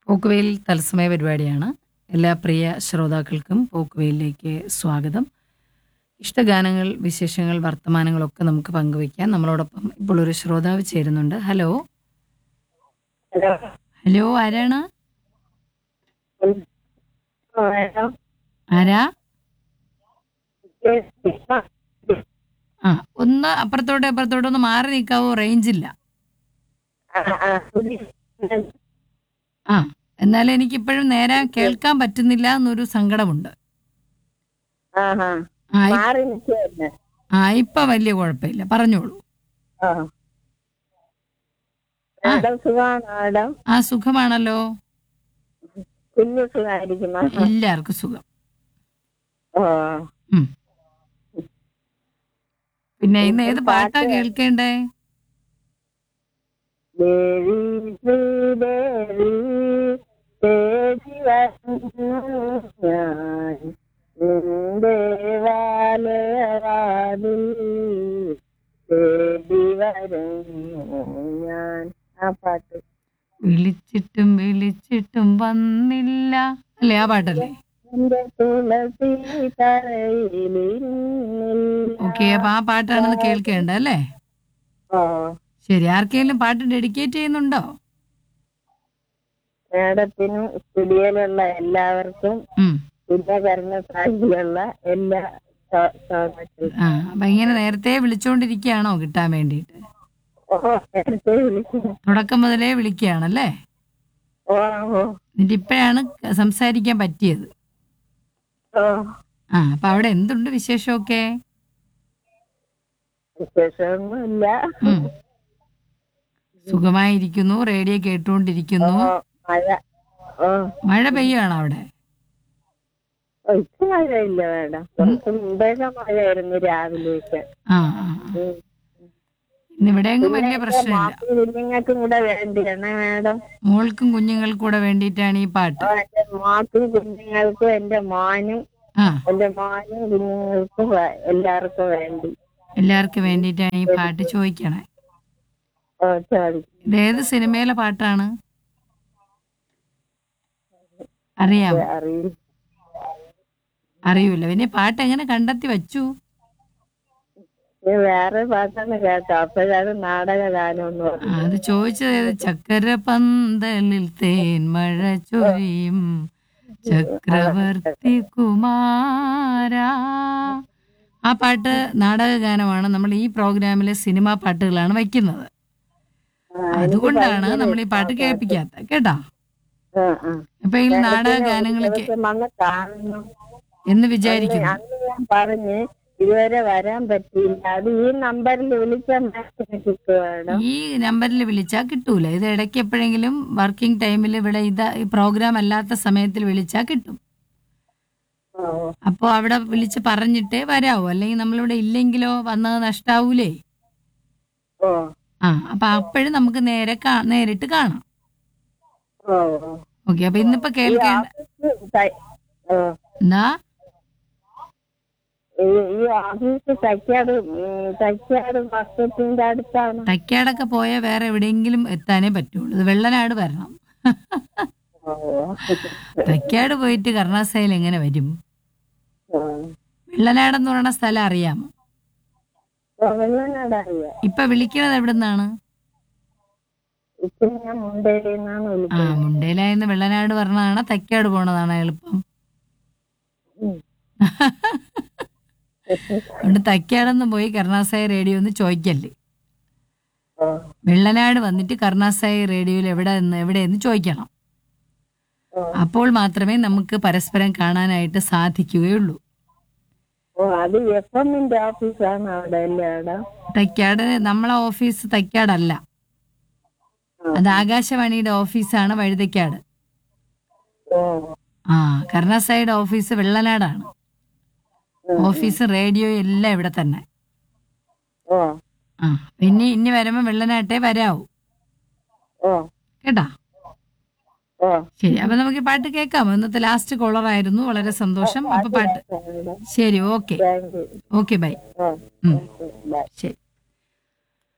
പോക്കുവെയിൽ തത്സമയ പരിപാടിയാണ് എല്ലാ പ്രിയ ശ്രോതാക്കൾക്കും പോക്കുവെയിലേക്ക് സ്വാഗതം ഇഷ്ടഗാനങ്ങൾ വിശേഷങ്ങൾ വർത്തമാനങ്ങളൊക്കെ നമുക്ക് പങ്കുവയ്ക്കാം നമ്മളോടൊപ്പം ഇപ്പോൾ ഒരു ശ്രോതാവ് ചേരുന്നുണ്ട് ഹലോ ഹലോ ഹലോ ആരാണ് ഹലോ ആരാ ആ ഒന്ന് അപ്പുറത്തോട്ട് അപ്പുറത്തോട്ട് ഒന്ന് മാറി നിൽക്കാവോ റേഞ്ച് ഇല്ല ആ എന്നാലും എനിക്കിപ്പോഴും നേരെ കേൾക്കാൻ പറ്റുന്നില്ല എന്നൊരു സങ്കടമുണ്ട് ആഹാ ആ ഇ- മാറി നിൽക്കുവല്ലേ ആ ഇപ്പൊ വലിയ കുഴപ്പമില്ല പറഞ്ഞോളൂ ആ മാഡം സുഖമാണോ മാഡം ആ സുഖമാണല്ലോ കുഞ്ഞു സുഖമായിരിക്കുന്നു എല്ലാവർക്കും സുഖം ഓ ഉം. പിന്നെ ഇന്ന് ഏത് പാട്ടാ കേൾക്കേണ്ടേ ദേവി ശ്രീദേവി തേടി വരുന്നു ഞാൻ നിന്റെ വാലവാതിൽ തേടി വരുന്നു ഞാൻ ആ പാട്ട് വിളിച്ചിട്ടും വിളിച്ചിട്ടും വന്നില്ല അല്ലേ ആ പാട്ടല്ലേ എന്റെ തുളസി തറയിലിരുന്നില്ല ഓക്കെ അപ്പൊ ആ പാട്ടാണെന്ന് കേൾക്കേണ്ട അല്ലേ ഓ ശരി ആർക്കെങ്കിലും പാട്ട് ഡെഡിക്കേറ്റ് ചെയ്യുന്നുണ്ടോ മേഡത്തിനും സ്റ്റുഡിയോയിലുള്ള എല്ലാവർക്കും ഉം പിന്നെ ഭരണ സാഹിബിലുള്ള എല്ലാ ശ്രോതാ- ശ്രോതാക്കൾക്കും ആ അപ്പൊ ഇങ്ങനെ നേരത്തെ വിളിച്ചുകൊണ്ടിരിക്കുകയാണോ കിട്ടാൻ വേണ്ടിയിട്ട് ഓ നേരത്തെ വിളിക്കുന്നു തുടക്കം മുതലേ വിളിക്കുകയാണല്ലേ ഓ ഓ എന്നിട്ട് ഇപ്പോഴാണ് സംസാരിക്കാൻ പറ്റിയത് ഓ ആ അപ്പൊ അവിടെ എന്തുണ്ട് വിശേഷമൊക്കെ വിശേഷമൊന്നുമില്ല ഉം. സുഖമായിരിക്കുന്നു റേഡിയോ കേട്ടുകൊണ്ടിരിക്കുന്നു ഓ മഴ ഓ മഴ പെയ്യുകയാണോ അവിടെ ഓ, ഇപ്പൊ മഴയില്ല മേഡം കുറച്ച് മുമ്പേയൊക്കെ മഴയായിരുന്നു രാവിലെയൊക്കെ ആ ആ ആ. ഉം. ഇന്ന് ഇവിടെയെങ്കിലും വലിയ പ്രശ്നമില്ല മാപ്പി കുഞ്ഞുങ്ങൾക്കും കൂടെ വേണ്ടിയാണ് മേഡം മോൾക്കും കുഞ്ഞുങ്ങൾക്കും കൂടെ വേണ്ടിയിട്ടാണ് ഈ പാട്ട് ഓ, എന്റെ മാക്കും കുഞ്ഞുങ്ങൾക്കും എന്റെ മോനും ആ എന്റെ മോനും കുഞ്ഞുങ്ങൾക്കും വേ- എല്ലാവർക്കും വേണ്ടി എല്ലാവർക്കും വേണ്ടിയിട്ടാണ് ഈ പാട്ട് ചോദിക്കണേ ഓ ചോദിക്കും ഇത് ഏത് സിനിമയിലെ പാട്ടാണ് അറിയാമോ അറിയില്ല അറിയൂല പിന്നെ പാട്ട് എങ്ങനെ കണ്ടെത്തി വച്ചു ഇത് വേറെ പാട്ടാണ് കേട്ടോ അപ്പോഴത് നാടക ഗാനം എന്ന് ആ, പറഞ്ഞു അത് ചോദിച്ചത് ഏത് ചക്കര പന്തലിൽ തേൻ മഴ ചൊരിയും ചക്രവർത്തി കുമാര ആ പാട്ട് നാടക ഗാനമാണ് നമ്മൾ ഈ പ്രോഗ്രാമിലെ സിനിമാ പാട്ടുകളാണ് വയ്ക്കുന്നത് അതുകൊണ്ടാണ് നമ്മൾ ഈ പാട്ട് കേൾപ്പിക്കാത്ത കേട്ടാ ആ, ആ. അപ്പൊ ഈ നാടക ഗാനങ്ങളൊക്കെ ദിവസം വന്ന് കാണണം എന്ന് വിചാരിക്കുന്നു അന്ന് ഞാൻ പറഞ്ഞ് ഇതുവരെ വരാൻ പറ്റിയില്ല അത് ഈ നമ്പറിൽ വിളിച്ചാൽ മാഡത്തിന് കിട്ടുവാണ് ഈ നമ്പറിൽ വിളിച്ചാൽ കിട്ടൂല ഇത് ഇടയ്ക്ക് എപ്പോഴെങ്കിലും വർക്കിംഗ് ടൈമിൽ ഇവിടെ ഇത് ഈ പ്രോഗ്രാം അല്ലാത്ത സമയത്തിൽ വിളിച്ചാൽ കിട്ടും ഓ അപ്പോൾ അവിടെ വിളിച്ച് പറഞ്ഞിട്ടേ വരാവൂ അല്ലെങ്കിൽ നമ്മളിവിടെ ഇല്ലെങ്കിലോ വന്നത് നഷ്ടാവൂലേ ഓ ആ അപ്പൊ അപ്പോഴും നമുക്ക് നേരെ കാ- നേരിട്ട് കാണാം ഓ ഓക്കെ അപ്പൊ ഇന്നിപ്പോ കേൾക്കേണ്ട ഓഫീസ് തൈ- ഓ. എന്താ ഈ ഈ ഓഫീസ് തൈക്കാട് ഉം, തൈക്കാട് മാർക്കറ്റിന്റെ അടുത്താണ് തൈക്കാടൊക്കെ പോയാൽ വേറെ എവിടെയെങ്കിലും എത്താനേ പറ്റുള്ളൂ ഇത് വെള്ളനാട് വരണം ഓ തൈക്കാട് പോയിട്ട് കർണാസയിൽ എങ്ങനെ വരും ഓ. വെള്ളനാടെന്ന് പറയുന്ന സ്ഥലം അറിയാമോ ഓ, വെള്ളനാട് അറിയാം ഇപ്പൊ വിളിക്കണത് എവിടെ നിന്നാണ് ഇപ്പൊ ഞാൻ മുണ്ടേരിയിൽ നിന്നാണ് ആ വിളിക്കുന്നത് മുണ്ടേലായിന്ന് വെള്ളനാട് പറഞ്ഞതാണ് തൈക്കാട് പോണതാണ് എളുപ്പം ഉം. അതുകൊണ്ട് തൈക്കാടൊന്നും പോയി കരുണാസായി റേഡിയോ ഒന്ന് ചോദിക്കല്ലേ ഓ വെള്ളനാട് വന്നിട്ട് കരുണാസായി റേഡിയോയിൽ എവിടെ എന്ന് എവിടെയെന്ന് ചോദിക്കണം ഓ. അപ്പോൾ മാത്രമേ നമുക്ക് പരസ്പരം കാണാനായിട്ട് സാധിക്കുകയുള്ളൂ ഓ അത് എഫ് എമ്മിന്റെ ഓഫീസാണ് അവിടെ അല്ലേ അവിടെ തൈക്കാട് നമ്മളെ ഓഫീസ് തൈക്കാടല്ല അത് ആകാശവാണിയുടെ ഓഫീസാണ് വഴുതയ്ക്കാട് ഓ ആ കരുണാസായിയുടെ ഓഫീസ് വെള്ളനാടാണ് ഓഫീസ് റേഡിയോ എല്ലാം ഇവിടെ തന്നെ ഓ ആ പിന്നെ ഇനി വരുമ്പോ വെള്ളനാട്ടേ വരാവൂ ഓ കേട്ടാ ഓ ശരി അപ്പൊ നമുക്ക് ഈ പാട്ട് കേൾക്കാം ഇന്നത്തെ ലാസ്റ്റ് കോളർ ആയിരുന്നു വളരെ സന്തോഷം അപ്പൊ പാട്ട് ശരി okay thank you okay bye ഓ ഉം ബൈ ശരി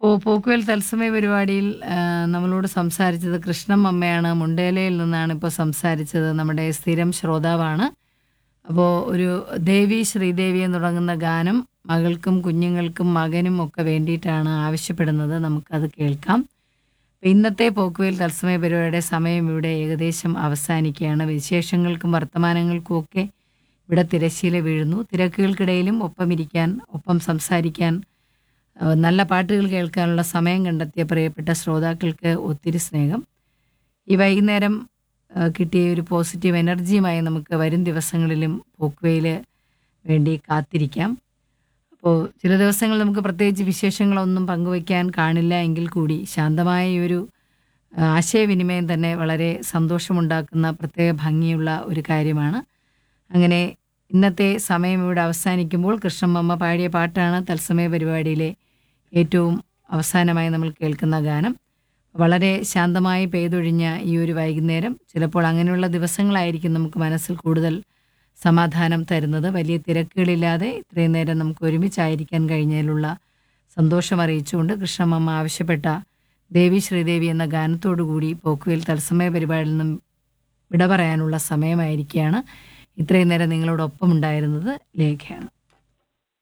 ഇപ്പോൾ പോക്കുവേൽ തത്സമയ പരിപാടിയിൽ ആ, നമ്മളോട് സംസാരിച്ചത് കൃഷ്ണൻ അമ്മയാണ് മുണ്ടേലയിൽ നിന്നാണ് ഇപ്പോൾ സംസാരിച്ചത് നമ്മുടെ സ്ഥിരം ശ്രോതാവാണ് അപ്പോൾ ഒരു ദേവി ശ്രീദേവി എന്ന് തുടങ്ങുന്ന ഗാനം മകൾക്കും കുഞ്ഞുങ്ങൾക്കും മകനും ഒക്കെ വേണ്ടിയിട്ടാണ് ആവശ്യപ്പെടുന്നത് നമുക്കത് കേൾക്കാം അപ്പോൾ ഇന്നത്തെ പോക്കുവേൽ തത്സമയ പരിപാടിയുടെ സമയം ഇവിടെ ഏകദേശം അവസാനിക്കുകയാണ് വിശേഷങ്ങൾക്കും വർത്തമാനങ്ങൾക്കും ഒക്കെ ഇവിടെ തിരശ്ശീല വീഴുന്നു തിരക്കുകൾക്കിടയിലും ഒപ്പം ഇരിക്കാൻ ഒപ്പം സംസാരിക്കാൻ ഏഹ് നല്ല പാട്ടുകൾ കേൾക്കാനുള്ള സമയം കണ്ടെത്തിയ പ്രിയപ്പെട്ട ശ്രോതാക്കൾക്ക് ഒത്തിരി സ്നേഹം ഈ വൈകുന്നേരം ഏഹ് കിട്ടിയ ഒരു പോസിറ്റീവ് എനർജിയുമായി നമുക്ക് വരും ദിവസങ്ങളിലും പോക്കുവയിൽ വേണ്ടി കാത്തിരിക്കാം അപ്പോൾ ചില ദിവസങ്ങൾ നമുക്ക് പ്രത്യേകിച്ച് വിശേഷങ്ങളൊന്നും പങ്കുവയ്ക്കാൻ കാണില്ല എങ്കിൽ കൂടി ശാന്തമായ ഈ ഒരു ഏഹ് ആശയവിനിമയം തന്നെ വളരെ സന്തോഷമുണ്ടാക്കുന്ന പ്രത്യേക ഭംഗിയുള്ള ഒരു കാര്യമാണ് അങ്ങനെ ഇന്നത്തെ സമയം ഇവിടെ അവസാനിക്കുമ്പോൾ കൃഷ്ണമ്മ പാടിയ പാട്ടാണ് തത്സമയ പരിപാടിയിലെ ഏറ്റവും അവസാനമായി നമ്മൾ കേൾക്കുന്ന ഗാനം വളരെ ശാന്തമായി പെയ്തൊഴിഞ്ഞ ഈ ഒരു വൈകുന്നേരം ചിലപ്പോൾ അങ്ങനെയുള്ള ദിവസങ്ങളായിരിക്കും നമുക്ക് മനസ്സിൽ കൂടുതൽ സമാധാനം തരുന്നത് വലിയ തിരക്കുകളില്ലാതെ ഇത്രയും നേരം നമുക്ക് ഒരുമിച്ചായിരിക്കാൻ കഴിഞ്ഞതിലുള്ള സന്തോഷം അറിയിച്ചുകൊണ്ട് കൃഷ്ണമ്മ ആവശ്യപ്പെട്ട ദേവി ശ്രീദേവി എന്ന ഗാനത്തോടുകൂടി പോക്കുവേൽ തത്സമയ പരിപാടിയിൽ നിന്നും വിട പറയാനുള്ള സമയമായിരിക്കുകയാണ് ഇത്രയും നേരം നിങ്ങളോടൊപ്പം ഉണ്ടായിരുന്നത് ലേഖയാണ്